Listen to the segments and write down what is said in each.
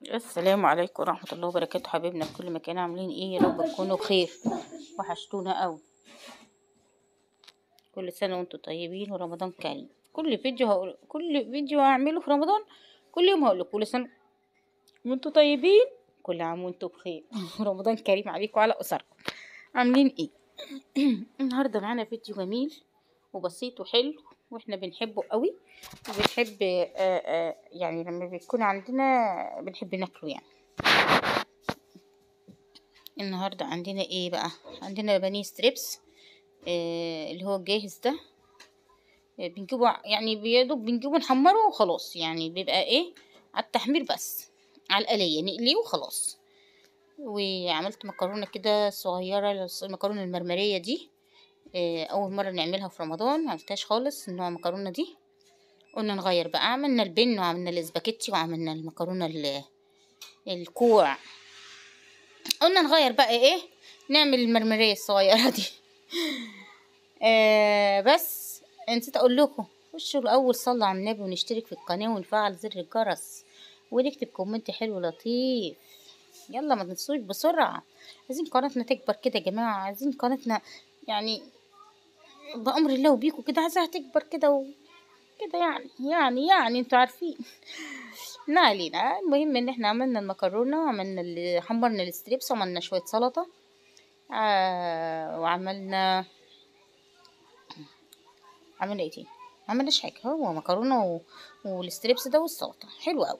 السلام عليكم ورحمة الله وبركاته حبايبنا في كل مكان عاملين ايه يا رب تكونوا بخير وحشتونا قوي كل سنة وانتم طيبين ورمضان كريم كل فيديو هقول كل فيديو هعمله في رمضان كل يوم هقول كل سنة وانتم طيبين كل عام وانتم بخير رمضان كريم عليكم وعلى أسركم عاملين ايه النهاردة معانا فيديو جميل وبسيط وحلو واحنا بنحبه قوي وبنحب آه آه يعني لما بيكون عندنا بنحب ناكله يعني النهاردة عندنا ايه بقى عندنا بانيه ستريبس آه اللي هو الجاهز ده آه بنجيبه يعني بيدوب بنجيبه نحمره وخلاص يعني بيبقى ايه على التحمير بس على القلية نقليه وخلاص وعملت مكرونة كده صغيرة المكرونة المرمرية دي اول مره نعملها في رمضان معملتهاش خالص النوع المكرونه دي قلنا نغير بقى عملنا البن وعملنا الاسباجيتي وعملنا المكرونه الكوع قلنا نغير بقى ايه نعمل المرمريه الصغيره دي آه بس نسيت اقول لكم خشوا الاول صلوا على النبي ونشترك في القناه ونفعل زر الجرس ونكتب كومنت حلو لطيف يلا ما تنسوش بسرعه عايزين قناتنا تكبر كده يا جماعه عايزين قناتنا يعني بأمر الله وبيكوا كده عايزاها تكبر كده و... كده يعني يعني يعني انتوا عارفين ما علينا المهم ان احنا عملنا المكرونة وعملنا اللي حمرنا الستريبس وعملنا شوية سلطة آه وعملنا عملنا ايه تاني عملناش حاجة هو مكرونة و... والستريبس ده والسلطة حلو اوي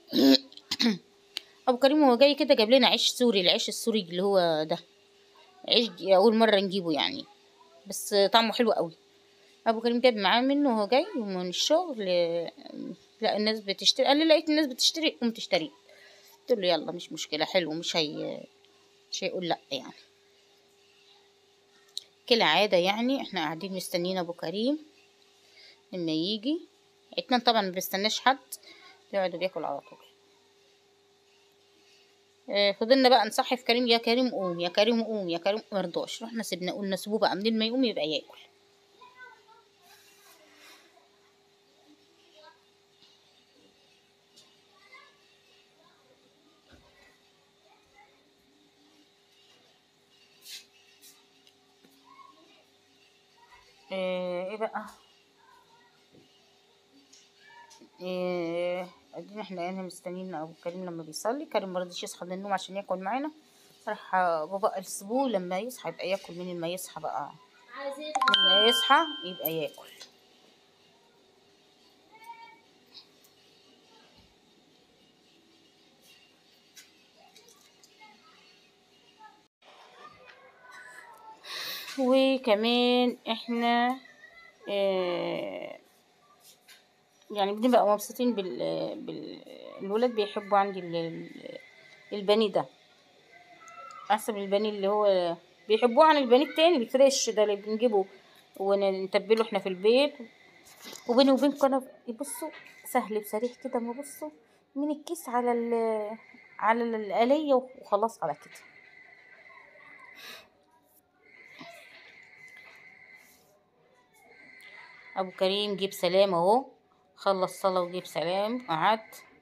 ابو كريم هو جاي كده جاب لنا عيش سوري العيش السوري اللي هو ده عيش اول مرة نجيبه يعني بس طعمه حلو قوي ابو كريم جاب معاه منه وهو جاي من الشغل لا الناس بتشتري قال لي لقيت الناس بتشتري قمت اشتريت قلت له يلا مش مشكله حلو مش هي مش هيقول لا يعني كالعادة يعني احنا قاعدين مستنيين ابو كريم لما يجي اتنين طبعا ما بيستناش حد بيقعد بياكل على طول فضلنا بقى نصحي في كريم يا كريم قوم يا كريم قوم يا كريم مرضاش رحنا سيبنا قلنا سيبوه بقى منين ما يقوم يبقى ياكل ايه بقى ايه ادينا احنا هنا مستنيين ابو كريم لما بيصلي كريم مرضيش يصحى من النوم عشان ياكل معانا راح بابا قال سيبوه لما يصحى يبقى ياكل من ما يصحى بقى لما يصحى يبقى ياكل وكمان احنا اه يعني بنبقى مبسوطين بال... بال... الولاد بيحبوا عندي ال... البانيه ده احسن من البانيه اللي هو بيحبوه عن البانيه التاني الفريش ده اللي بنجيبه ونتبله احنا في البيت وبيني وبينكم انا بصوا سهل بسريع كده ما بصوا من الكيس على ال... على الآلية وخلاص على كده ابو كريم جيب سلام اهو خلص صلاة وجيب سلام قعد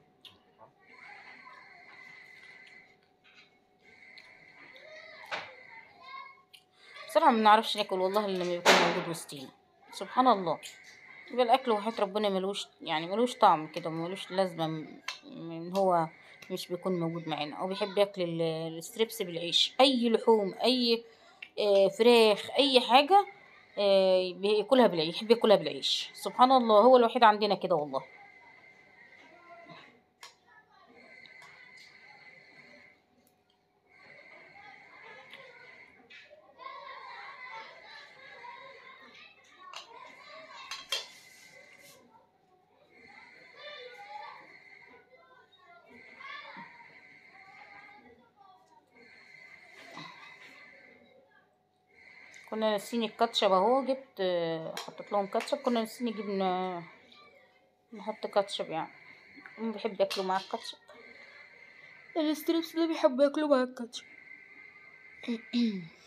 بصراحة ما بنعرفش ناكل والله الا لما يكون موجود وسطينا سبحان الله يبقى الاكل وحياة ربنا ملوش يعني ملوش طعم كده ملوش لازمة من هو مش بيكون موجود معانا او بيحب ياكل الستريبس بالعيش اي لحوم اي فراخ اي حاجة بياكلها بالعيش يحب ياكلها بالعيش سبحان الله هو الوحيد عندنا كده والله كنا ناسيين الكاتشب اهو جبت حطيت لهم كاتشب كنا ناسيين نجيب نحط كاتشب يعني هم بيحب ياكلوا مع الكاتشب الستريبس ده بيحب ياكلوا مع الكاتشب